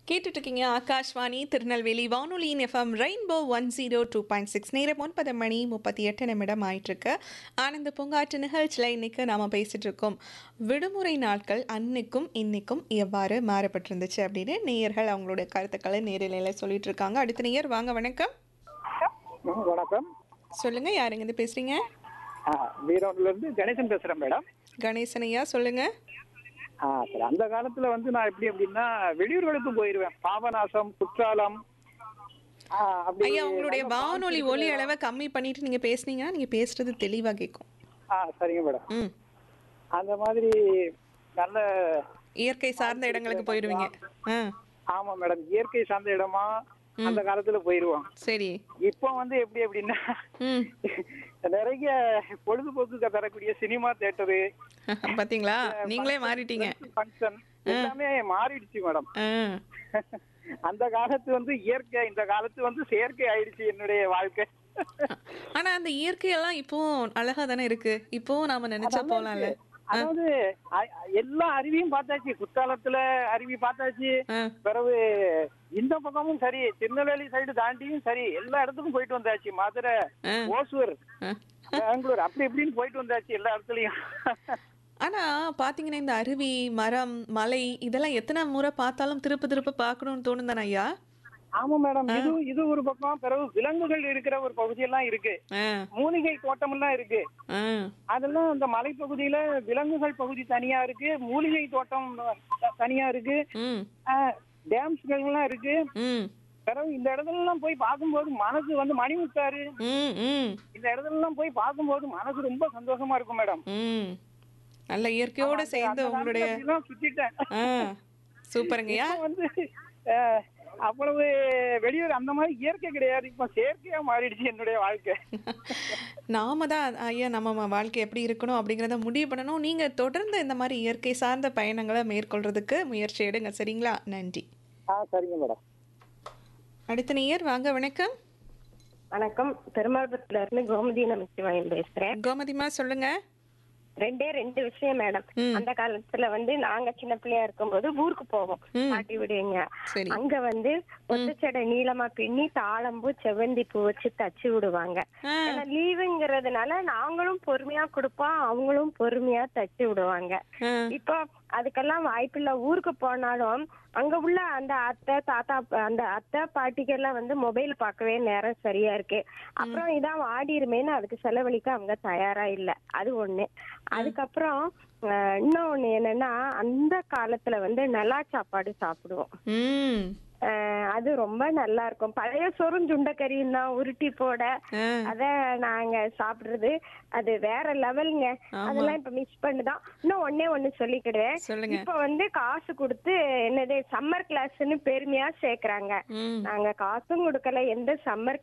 கேட்டுட்டு இருக்கீங்க ஆகாஷ்வாணி திருநெல்வேலி வானொலியின் FM rainbow one zero two point six நேரம் ஒன்பது மணி முப்பத்தி எட்டு நிமிடம் ஆயிட்டிருக்கு ஆனந்த பூங்காற்று நிகழ்ச்சியில் இன்னைக்கு நாம் பேசிட்டு இருக்கோம் விடுமுறை நாட்கள் அன்னைக்கும் இன்னைக்கும் எவ்வாறு மாறப்பட்டிருந்துச்சு அப்படின்னு நேயர்கள் அவங்களுடைய கருத்துக்களை நேரிலையில் சொல்லிட்டு இருக்காங்க அடுத்த நேயர் வாங்க வணக்கம் ம், வணக்கம் சொல்லுங்க யாருங்க இருந்து பேசுறீங்க ஆ, வீரவன்ல இருந்து கணேசன் பேசுறேன் மேடம் கணேசன் ஐயா சொல்லுங்க ஆ சரி அந்த காலத்துல வந்து நான் எப்படி அப்படின்னா வெளியூர்களுக்கு போயிருவேன் பாபநாசம் குற்றாலம் ஆ, அப்படி ஐயா உங்களுடைய நல்ல வானொலி பாட்டு ஒலி இருக்குது. அளவை கம்மி பண்ணிட்டு நீங்க பேசுனீங்கன்னா நீங்க பேசுறது தெளிவா கேட்கும் ஆ சரிங்க மேடம் ம் அந்த மாதிரி நல்ல இயற்கை சார்ந்த இடங்களுக்கு போயிடுவீங்க ஆ ஆமா மேடம் இயற்கை சார்ந்த இடமா அந்த காலத்துல போயிருவோம் சரி இப்போ வந்து எப்படி அப்படின்னா ம் நிறைய பொழுதுபோக்கு தரக்கூடிய சினிமா தேட்டரு பாத்தீங்களா நீங்களே மாறிட்டீங்க ஃபங்க்ஷன் எல்லாமே மாறிடுச்சு மேடம் ஆ அந்த காலத்து வந்து இயற்கை இந்த காலத்து வந்து செயற்கை ஆயிடுச்சு என்னுடைய வாழ்க்கை ஆனா அந்த இயற்கையெல்லாம் இப்போ அழகா தானே இருக்கு இப்போ நாம நினைச்சா போலாம்ல அதாவது அ- எல்லா அருவியும் பார்த்தாச்சு குற்றாலத்துல அருவி பார்த்தாச்சு ஆ பிறகு இந்த பக்கமும் சரி திருநெல்வேலி சைடு தாண்டியும் சரி எல்லா இடத்துக்கும் போயிட்டு வந்தாச்சு மதுரை ஆ. ஓசூர் ஆ. பெங்களூர் அப்படி இப்படின்னு போயிட்டு வந்தாச்சு எல்லா இடத்துலயும் ஆனா பாத்தீங்கன்னா இந்த அருவி மரம் மலை இதெல்லாம் எத்தனை முறை பார்த்தாலும் திருப்ப திருப்ப பார்க்கணும்னு தோணும் தானே ஐயா ஆமா மேடம் இது இது ஒரு பக்கம் பிறகு விலங்குகள் இருக்கிற ஒரு பகுதியெல்லாம் இருக்கு ஆ மூலிகை தோட்டம் எல்லாம் இருக்கு ஆ அதெல்லாம் அந்த மலைப்பகுதியில விலங்குகள் பகுதி தனியா இருக்கு மூலிகை தோட்டம் த- தனியா இருக்கு ம் டேம்ஸ்கள்லாம் இருக்கு ம் பிறகு இந்த இடத்துல எல்லாம் போய் பார்க்கும்போது மனசு வந்து மணிமுத்தாரு ம் ம் இந்த இடத்துல எல்லாம் போய் பார்க்கும்போது மனசு ரொம்ப சந்தோஷமா இருக்கும் மேடம் ம் நல்ல இயற்கையோட சேர்ந்து அந்த உங்களுடைய காலத்துல அப்படிலாம் சுத்திட்டேன் ஆ சூப்பருங்கய்யா இப்ப வந்து அஹ், அவ்வளவு வெளியூர் அந்த மாதிரி இயற்கை கிடையாது இப்ப செயற்கையா மாறிடுச்சு என்னுடைய வாழ்க்கை நாம தான் ஐயா நம்ம ம- வாழ்க்கை எப்படி இருக்கணும் அப்படிங்கிறத முடிவு பண்ணணும் நீங்க தொடர்ந்து இந்த மாதிரி இயற்கை சார்ந்த பயணங்களை மேற்கொள்றதுக்கு முயற்சி எடுங்க சரிங்களா நன்றி ஆ சரிங்க மேடம் அடுத்த நேயர் வாங்க வணக்கம் வணக்கம் பெருமாள்புரத்துல இருந்து கோமதி நமச்சிவாயம் பேசுறேன் கோமதிமா சொல்லுங்க ரெண்டே ரெண்டு விஷயம் மேடம் ம். அந்த காலத்துல வந்து நாங்க சின்ன பிள்ளையா இருக்கும்போது ஊருக்கு போவோம் ம். பாட்டி விடுங்க சரி அங்க வந்து ஒத்தச்சடை நீளமா பின்னி தாளம்பூ செவ்வந்தி பூ வச்சு தச்சு விடுவாங்க ஆ, ஏன்னா லீவுங்கிறதுனால நாங்களும் பொறுமையா கொடுப்போம் அவங்களும் பொறுமையா தச்சு விடுவாங்க ஆ, இப்போ அதுக்கெல்லாம் வாய்ப்பில்ல ஊருக்கு போனாலும் அங்க உள்ள அந்த அத்தை தாத்தா ப- அந்த அத்தை பாட்டிக்கெல்லாம் வந்து மொபைல் பார்க்கவே நேரம் சரியா இருக்கு அப்புறம் இதான் வாடிருமேன்னு அதுக்கு செலவழிக்க அவங்க தயாரா இல்ல அது ஒண்ணு அதுக்கப்புறம் அஹ், இன்னொன்னு என்னன்னா அந்த காலத்துல வந்து நிலா சாப்பாடு சாப்பிடுவோம் ம் அஹ், அது ரொம்ப நல்லா இருக்கும் பழைய சோறும் சுண்டைக்கறியும் தான் உருட்டி போட ஆ, அத நாங்க சாப்பிடுறது அது வேற லெவலுங்க ஆமா. அதெல்லாம் இப்ப மிஸ் பண்ணுதான் இன்னும் ஒண்ணே ஒண்ணு சொல்லிக்கிடுவேன் சொல்லுங்க இப்ப வந்து காசு கொடுத்து என்னது சம்மர் கிளாஸ்னு பெருமையா சேர்க்கறாங்க ம் நாங்க காசும் கொடுக்கல எந்த சம்மர்